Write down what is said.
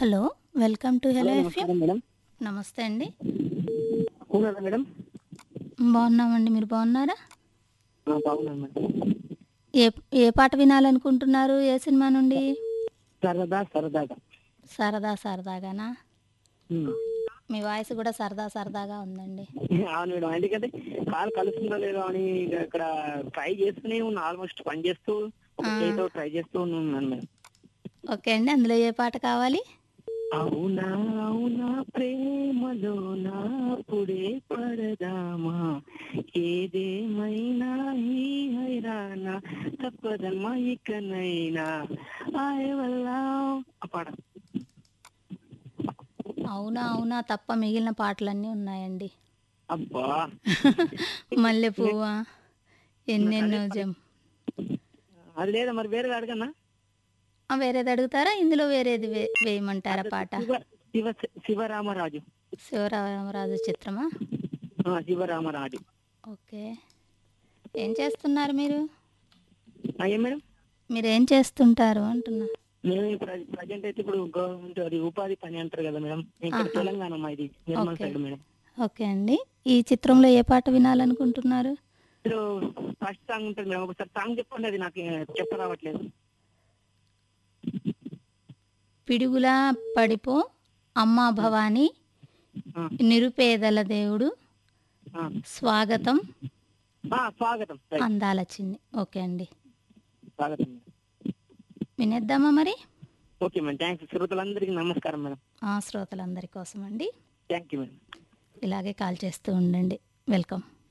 Hello welcome to hello FM నమస్కారం madam నమస్తే అండి ఉన్నారా మేడం బాగున్నామండి మీరు బాగున్నారా ఆ, బాగున్నాను మేడం ఏ ఏ పాట వినాలనుకుంటున్నారు ఏ సినిమా నుండి సరదా సరదాగా సరదా సరదాగానా ఉమ్. మీ వాయిస్ కూడా సరదా సరదాగా ఉందండి అవును మేడం ఎందుకంటే కాలు కలుస్తుందో లేదో అని ఇక ఇక్కడ ట్రై చేస్తూనే ఉన్నా ఆల్మోస్ట్ పని చేస్తూ ఒక ఆ. చేతితో ట్రై చేస్తూ ఉన్నాను మేడం ఓకే అండి అందులో ఏ పాట కావాలి అవునా అవునా ప్రేమలో నా పుడే పడదామా ఏదేమైనా ఈ హైరానా తప్పదమ్మా ఇకనైనా ఆయ వల్ల ఆ పాట అవునా అవునా తప్ప మిగిలిన పాటలన్నీ ఉన్నాయండి అబ్బా మల్లె పువ్వా ఎన్నెన్నో జం అది లేదా మరి వేరే అడగన్నా ఆ, వేరేది అడుగుతారా ఇందులో వేరేది వే వేయమంటారా పాట శివ శివ శివరామరాజు శివరామరాజు చిత్రమా ఆ, శివరామరాజు ఓకే ఏం చేస్తున్నారు మీరు ఆ, ఏం మేడం మీరు ఏం చేస్తుంటారు అంటున్నా మేము ప్రజెంట్ అయితే ఇప్పుడు గవర్నమెంట్ అది ఉపాధి పని అంటారు కదా మేడం ఇక్కడ ఆహా. తెలంగాణ మా ఇది Nirmal okay. Side madam okay అండి ఈ చిత్రంలో ఏ పాట వినాలనుకుంటున్నారు ఇప్పుడు ఫస్ట్ సాంగ్ ఉంటుంది మేడం ఒకసారి సాంగ్ చెప్పండి అది నాకు చెప్ప రావట్లేదు పిడుగులా పడిపో అమ్మా భవానీ ఆ, నిరుపేదల దేవుడు ఆ. స్వాగతం ఆ, స్వాగతం రైట్. అందాల చిన్ని ఓకే అండి స్వాగతం మేడం వినేద్దామా మరి ఓకే మేడం థ్యాంక్స్ శ్రోతలందరికీ నమస్కారం మేడం ఆ శ్రోతలందరి కోసం అండి థ్యాంక్ యూ మేడం ఇలాగే కాల్ చేస్తూ ఉండండి వెల్కమ్